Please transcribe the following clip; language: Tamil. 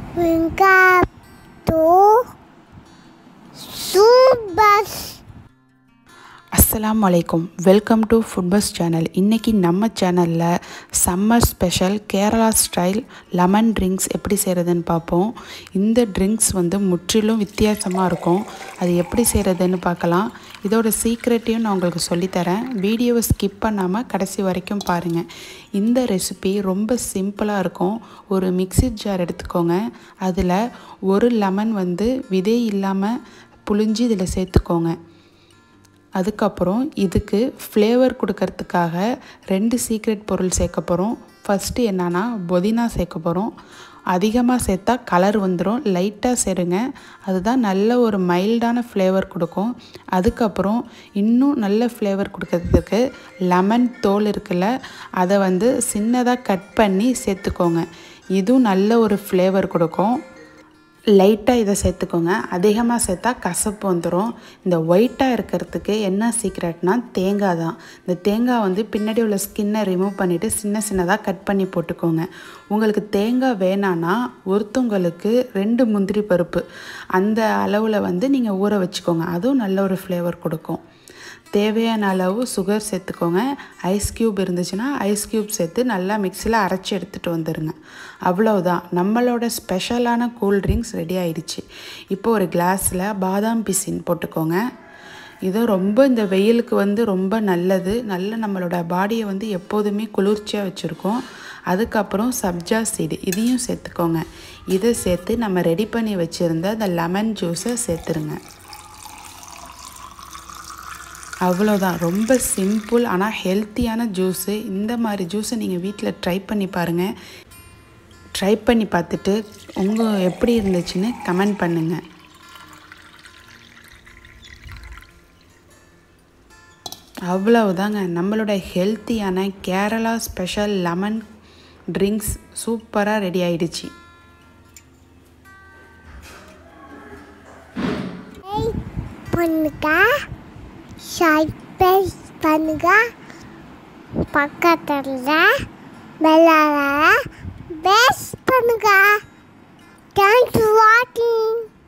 Venga to Subas. அஸ்ஸலாமு அலைக்கும் வெல்கம் டு ஃபுட்பஸ் சேனல் இன்றைக்கி நம்ம சேனலில் summer special Kerala style lemon drinks எப்படி செய்கிறதுன்னு பார்ப்போம் இந்த ட்ரிங்க்ஸ் வந்து முற்றிலும் வித்தியாசமாக இருக்கும் அது எப்படி செய்கிறதுன்னு பார்க்கலாம் இதோட சீக்ரெட்டையும் நான் உங்களுக்கு சொல்லித்தரேன் வீடியோவை ஸ்கிப் பண்ணாமல் கடைசி வரைக்கும் பாருங்கள் இந்த ரெசிபி ரொம்ப சிம்பிளாக இருக்கும் ஒரு மிக்ஸி ஜார் எடுத்துக்கோங்க அதில் ஒரு லெமன் வந்து விதை இல்லாமல் புழிஞ்சு இதில் சேர்த்துக்கோங்க அதுக்கப்புறம் இதுக்கு ஃப்ளேவர் கொடுக்கறதுக்காக ரெண்டு சீக்ரெட் பொருள் சேர்க்க போகிறோம் ஃபஸ்ட்டு என்னன்னா புதினா சேர்க்க போகிறோம் அதிகமாக சேர்த்தா கலர் வந்துடும் லைட்டாக சேருங்க அதுதான் நல்ல ஒரு மைல்டான ஃப்ளேவர் கொடுக்கும் அதுக்கப்புறம் இன்னும் நல்ல ஃப்ளேவர் கொடுக்கறதுக்கு லெமன் தோல் இருக்குல்ல அதை வந்து சின்னதாக கட் பண்ணி சேர்த்துக்கோங்க இதுவும் நல்ல ஒரு ஃப்ளேவர் கொடுக்கும் லைட்டாக இதை சேர்த்துக்கோங்க அதிகமாக சேர்த்தா கசப்பு வந்துடும் இந்த ஒயிட்டாக இருக்கிறதுக்கு என்ன சீக்ரெட்னா தேங்காய் தான் இந்த தேங்காய் வந்து பின்னாடி உள்ள ஸ்கின்னை ரிமூவ் பண்ணிவிட்டு சின்ன சின்னதாக கட் பண்ணி போட்டுக்கோங்க உங்களுக்கு தேங்காய் வேணான்னா ஒருத்தவங்களுக்கு ரெண்டு முந்திரி பருப்பு அந்த அளவில் வந்து நீங்கள் ஊற வச்சுக்கோங்க அதுவும் நல்ல ஒரு ஃப்ளேவர் கொடுக்கும் தேவையான அளவு சுகர் சேர்த்துக்கோங்க ஐஸ் க்யூப் இருந்துச்சுன்னா ஐஸ் க்யூப் சேர்த்து நல்லா மிக்சியில் அரைச்சி எடுத்துகிட்டு வந்துடுங்க அவ்வளவுதான் நம்மளோட ஸ்பெஷலான கூல் ட்ரிங்க்ஸ் ரெடி ஆயிடுச்சு இப்போ ஒரு கிளாஸில் பாதாம் பிசின் போட்டுக்கோங்க இது ரொம்ப இந்த வெயிலுக்கு வந்து ரொம்ப நல்லது நல்ல நம்மளோட பாடியை வந்து எப்போதுமே குளிர்ச்சியாக வச்சுருக்கோம் அதுக்கப்புறம் சப்ஜா சீடு இதையும் சேர்த்துக்கோங்க இதை சேர்த்து நம்ம ரெடி பண்ணி வச்சுருந்த அந்த லெமன் ஜூஸை சேர்த்துருங்க அவ்வளோதான் ரொம்ப சிம்பிள் ஆனால் ஹெல்த்தியான ஜூஸு இந்த மாதிரி ஜூஸை நீங்கள் வீட்டில் ட்ரை பண்ணி பாருங்கள் ட்ரை பண்ணி பார்த்துட்டு உங்கள் எப்படி இருந்துச்சுன்னு கமெண்ட் பண்ணுங்கள் அவ்வளவுதாங்க நம்மளோட ஹெல்த்தியான கேரளா ஸ்பெஷல் லெமன் ட்ரிங்க்ஸ் சூப்பராக ரெடி ஆயிடுச்சு பண்ணுங்க சப்ஸ்கிரைப் பண்ணுங்க பக்கத்தில் பெல்லால பெஸ்ட் பண்ணுங்க தேங்க்ஸ் ஃபார் வாட்சிங்